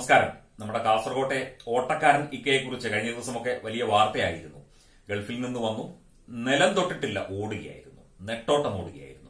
നമസ്കാരം നമ്മുടെ കാസർകോട്ടെ ഓട്ടക്കാരൻ ഇക്കയെ കുറിച്ച് കഴിഞ്ഞ ദിവസമൊക്കെ വലിയ വാർത്തയായിരുന്നു ഗൾഫിൽ നിന്ന് വന്നു നിലം തൊട്ടിട്ടില്ല ഓടുകയായിരുന്നു നെട്ടോട്ടം ഓടുകയായിരുന്നു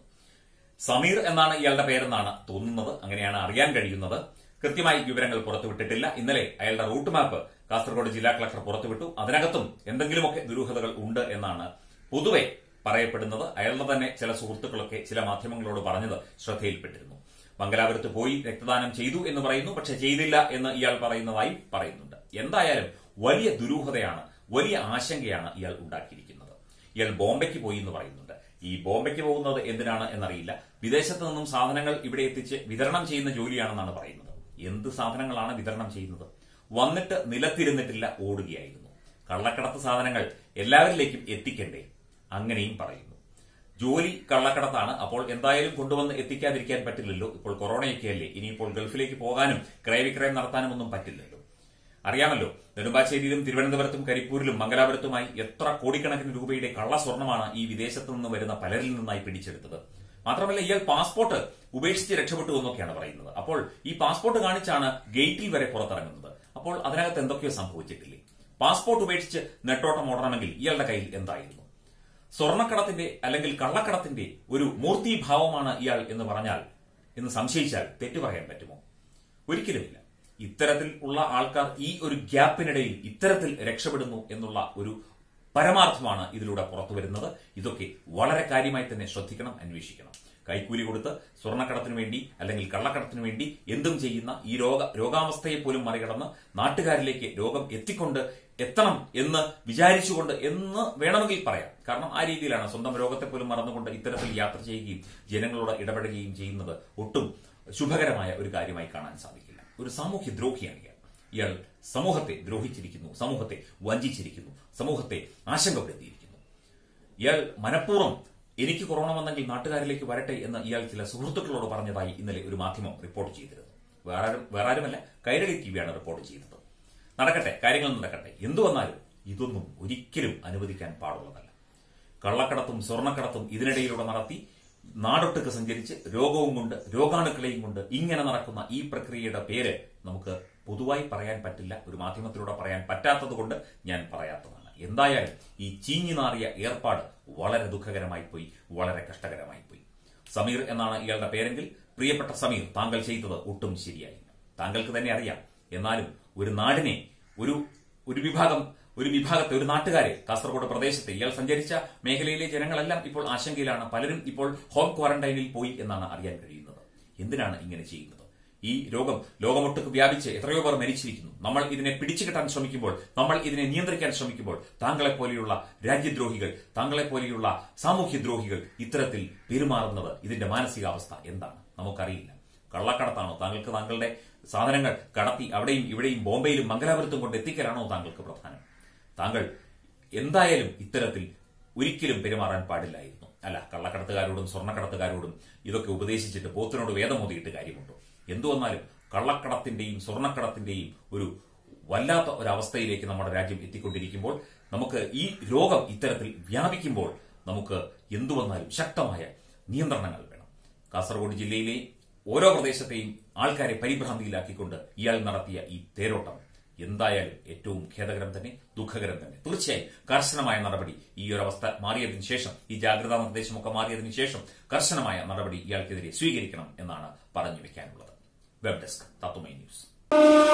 സമീർ എന്നാണ് ഇയാളുടെ പേരെന്നാണ് തോന്നുന്നത് അങ്ങനെയാണ് അറിയാൻ കഴിയുന്നത് കൃത്യമായി വിവരങ്ങൾ പുറത്തുവിട്ടിട്ടില്ല ഇന്നലെ അയാളുടെ റൂട്ട് മാപ്പ് കാസർഗോഡ് ജില്ലാ കളക്ടർ പുറത്തുവിട്ടു അതിനകത്തും എന്തെങ്കിലുമൊക്കെ ദുരൂഹതകൾ ഉണ്ട് എന്നാണ് പൊതുവെ പറയപ്പെടുന്നത് അയാളുടെ തന്നെ ചില സുഹൃത്തുക്കളൊക്കെ ചില മാധ്യമങ്ങളോട് പറഞ്ഞത് ശ്രദ്ധയിൽപ്പെട്ടിരുന്നു മംഗലാപുരത്ത് പോയി രക്തദാനം ചെയ്തു എന്ന് പറയുന്നു പക്ഷെ ചെയ്തില്ല എന്ന് ഇയാൾ പറയുന്നതായി പറയുന്നുണ്ട് എന്തായാലും വലിയ ദുരൂഹതയാണ് വലിയ ആശങ്കയാണ് ഇയാൾ ഉണ്ടാക്കിയിരിക്കുന്നത് ഇയാൾ ബോംബെക്ക് പോയി എന്ന് പറയുന്നുണ്ട് ഈ ബോംബെക്ക് പോകുന്നത് എന്തിനാണ് എന്നറിയില്ല വിദേശത്ത് നിന്നും സാധനങ്ങൾ ഇവിടെ എത്തിച്ച് വിതരണം ചെയ്യുന്ന ജോലിയാണെന്നാണ് പറയുന്നത് എന്ത് സാധനങ്ങളാണ് വിതരണം ചെയ്യുന്നത് വന്നിട്ട് നിലത്തിരുന്നിട്ടില്ല ഓടുകയായിരുന്നു കള്ളക്കടത്ത് സാധനങ്ങൾ എല്ലാവരിലേക്കും എത്തിക്കണ്ടേ അങ്ങനെയും പറയുന്നു ജോലി കള്ളക്കടത്താണ് അപ്പോൾ എന്തായാലും കൊണ്ടുവന്ന് എത്തിക്കാതിരിക്കാൻ പറ്റില്ലല്ലോ ഇപ്പോൾ കൊറോണയൊക്കെയല്ലേ ഇനിയിപ്പോൾ ഗൾഫിലേക്ക് പോകാനും ക്രയവിക്രയം നടത്താനും ഒന്നും പറ്റില്ലല്ലോ അറിയാമല്ലോ നെടുമ്പാശ്ശേരിയിലും തിരുവനന്തപുരത്തും കരിപ്പൂരിലും മംഗലാപുരത്തുമായി എത്ര കോടിക്കണക്കിന് രൂപയുടെ കള്ളസ്വർണ്ണമാണ് ഈ വിദേശത്തു നിന്ന് വരുന്ന പലരിൽ നിന്നായി പിടിച്ചെടുത്തത് മാത്രമല്ല ഇയാൾ പാസ്പോർട്ട് ഉപേക്ഷിച്ച് രക്ഷപ്പെട്ടു എന്നൊക്കെയാണ് പറയുന്നത് അപ്പോൾ ഈ പാസ്പോർട്ട് കാണിച്ചാണ് ഗേറ്റിൽ വരെ പുറത്തിറങ്ങുന്നത് അപ്പോൾ അതിനകത്ത് എന്തൊക്കെയോ സംഭവിച്ചിട്ടില്ലേ പാസ്പോർട്ട് ഉപേക്ഷിച്ച് നെട്ടോട്ടം ഓടണമെങ്കിൽ ഇയാളുടെ കയ്യിൽ എന്തായിരുന്നു സ്വർണ്ണക്കടത്തിന്റെ അല്ലെങ്കിൽ കള്ളക്കടത്തിന്റെ ഒരു മൂർത്തിഭാവമാണ് ഇയാൾ എന്ന് പറഞ്ഞാൽ എന്ന് സംശയിച്ചാൽ തെറ്റു പറയാൻ പറ്റുമോ ഒരിക്കലുമില്ല ഇത്തരത്തിൽ ഉള്ള ആൾക്കാർ ഈ ഒരു ഗ്യാപ്പിനിടയിൽ ഇത്തരത്തിൽ രക്ഷപ്പെടുന്നു എന്നുള്ള ഒരു പരമാർത്ഥമാണ് ഇതിലൂടെ പുറത്തു വരുന്നത് ഇതൊക്കെ വളരെ കാര്യമായി തന്നെ ശ്രദ്ധിക്കണം അന്വേഷിക്കണം കൈക്കൂലി കൊടുത്ത് സ്വർണ്ണക്കടത്തിനു വേണ്ടി അല്ലെങ്കിൽ കള്ളക്കടത്തിനു വേണ്ടി എന്തും ചെയ്യുന്ന ഈ രോഗ രോഗാവസ്ഥയെ പോലും മറികടന്ന് നാട്ടുകാരിലേക്ക് രോഗം എത്തിക്കൊണ്ട് എത്തണം എന്ന് വിചാരിച്ചുകൊണ്ട് എന്ന് വേണമെങ്കിൽ പറയാം കാരണം ആ രീതിയിലാണ് സ്വന്തം രോഗത്തെ പോലും മറന്നുകൊണ്ട് ഇത്തരത്തിൽ യാത്ര ചെയ്യുകയും ജനങ്ങളോട് ഇടപെടുകയും ചെയ്യുന്നത് ഒട്ടും ശുഭകരമായ ഒരു കാര്യമായി കാണാൻ സാധിക്കില്ല ഒരു സാമൂഹ്യ ദ്രോഹിയാണ് ഇയാൾ ഇയാൾ സമൂഹത്തെ ദ്രോഹിച്ചിരിക്കുന്നു സമൂഹത്തെ വഞ്ചിച്ചിരിക്കുന്നു സമൂഹത്തെ ആശങ്കപ്പെടുത്തിയിരിക്കുന്നു ഇയാൾ മനഃപൂർവ്വം എനിക്ക് കൊറോണ വന്നെങ്കിൽ നാട്ടുകാരിലേക്ക് വരട്ടെ എന്ന് ഇയാൾ ചില സുഹൃത്തുക്കളോട് പറഞ്ഞതായി ഇന്നലെ ഒരു മാധ്യമം റിപ്പോർട്ട് ചെയ്തിരുന്നു വേറെ വേറെ ആരുമല്ല കൈരളി ടിവിയാണ് റിപ്പോർട്ട് ചെയ്തത് നടക്കട്ടെ കാര്യങ്ങൾ നടക്കട്ടെ എന്തു വന്നാലും ഇതൊന്നും ഒരിക്കലും അനുവദിക്കാൻ പാടുള്ളതല്ല കള്ളക്കടത്തും സ്വർണ്ണക്കടത്തും ഇതിനിടയിലൂടെ നടത്തി നാടൊട്ടുക്ക് സഞ്ചരിച്ച് രോഗവും കൊണ്ട് രോഗാണുക്കളെയും കൊണ്ട് ഇങ്ങനെ നടക്കുന്ന ഈ പ്രക്രിയയുടെ പേര് നമുക്ക് പൊതുവായി പറയാൻ പറ്റില്ല ഒരു മാധ്യമത്തിലൂടെ പറയാൻ പറ്റാത്തത് കൊണ്ട് ഞാൻ പറയാത്തതാണ് എന്തായാലും ഈ ചീഞ്ഞു നാറിയ ഏർപ്പാട് വളരെ ദുഃഖകരമായി പോയി വളരെ കഷ്ടകരമായി പോയി സമീർ എന്നാണ് ഇയാളുടെ പേരെങ്കിൽ പ്രിയപ്പെട്ട സമീർ താങ്കൾ ചെയ്തത് ഒട്ടും ശരിയായില്ല താങ്കൾക്ക് തന്നെ അറിയാം എന്നാലും ഒരു നാടിനെ ഒരു ഒരു വിഭാഗം ഒരു വിഭാഗത്തെ ഒരു നാട്ടുകാരെ കാസർഗോഡ് പ്രദേശത്തെ ഇയാൾ സഞ്ചരിച്ച മേഖലയിലെ ജനങ്ങളെല്ലാം ഇപ്പോൾ ആശങ്കയിലാണ് പലരും ഇപ്പോൾ ഹോം ക്വാറന്റൈനിൽ പോയി എന്നാണ് അറിയാൻ കഴിയുന്നത് എന്തിനാണ് ഇങ്ങനെ ചെയ്യുന്നത് ഈ രോഗം ലോകമൊട്ടുക്ക് വ്യാപിച്ച് എത്രയോ പേർ മരിച്ചിരിക്കുന്നു നമ്മൾ ഇതിനെ പിടിച്ചു കെട്ടാൻ ശ്രമിക്കുമ്പോൾ നമ്മൾ ഇതിനെ നിയന്ത്രിക്കാൻ ശ്രമിക്കുമ്പോൾ താങ്കളെ പോലെയുള്ള രാജ്യദ്രോഹികൾ താങ്കളെ പോലെയുള്ള സാമൂഹ്യദ്രോഹികൾ ഇത്തരത്തിൽ പെരുമാറുന്നത് ഇതിന്റെ മാനസികാവസ്ഥ എന്താണ് നമുക്കറിയില്ല കള്ളക്കടത്താണോ താങ്കൾക്ക് താങ്കളുടെ സാധനങ്ങൾ കടത്തി അവിടെയും ഇവിടെയും ബോംബെയിലും മംഗലാപുരത്തും കൊണ്ട് എത്തിക്കലാണോ താങ്കൾക്ക് പ്രധാനം താങ്കൾ എന്തായാലും ഇത്തരത്തിൽ ഒരിക്കലും പെരുമാറാൻ പാടില്ലായിരുന്നു അല്ല കള്ളക്കടത്തുകാരോടും സ്വർണ്ണക്കടത്തുകാരോടും ഇതൊക്കെ ഉപദേശിച്ചിട്ട് പോത്തിനോട് വേദമോതിയിട്ട് കാര്യമുണ്ടോ എന്തു വന്നാലും കള്ളക്കടത്തിന്റെയും സ്വർണ്ണക്കടത്തിന്റെയും ഒരു വല്ലാത്ത ഒരവസ്ഥയിലേക്ക് നമ്മുടെ രാജ്യം എത്തിക്കൊണ്ടിരിക്കുമ്പോൾ നമുക്ക് ഈ രോഗം ഇത്തരത്തിൽ വ്യാപിക്കുമ്പോൾ നമുക്ക് എന്തു വന്നാലും ശക്തമായ നിയന്ത്രണങ്ങൾ വേണം കാസർഗോഡ് ജില്ലയിലെ ഓരോ പ്രദേശത്തെയും ആൾക്കാരെ പരിഭ്രാന്തിയിലാക്കിക്കൊണ്ട് ഇയാൾ നടത്തിയ ഈ തേരോട്ടം എന്തായാലും ഏറ്റവും ഖേദകരം തന്നെ ദുഃഖകരം തന്നെ തീർച്ചയായും കർശനമായ നടപടി ഈ ഒരു അവസ്ഥ മാറിയതിനു ശേഷം ഈ ജാഗ്രതാ നിർദ്ദേശമൊക്കെ മാറിയതിനു ശേഷം കർശനമായ നടപടി ഇയാൾക്കെതിരെ സ്വീകരിക്കണം എന്നാണ് പറഞ്ഞു വെക്കാനുള്ളത് വെബ് ഡെസ്ക് തത്വമൈ ന്യൂസ്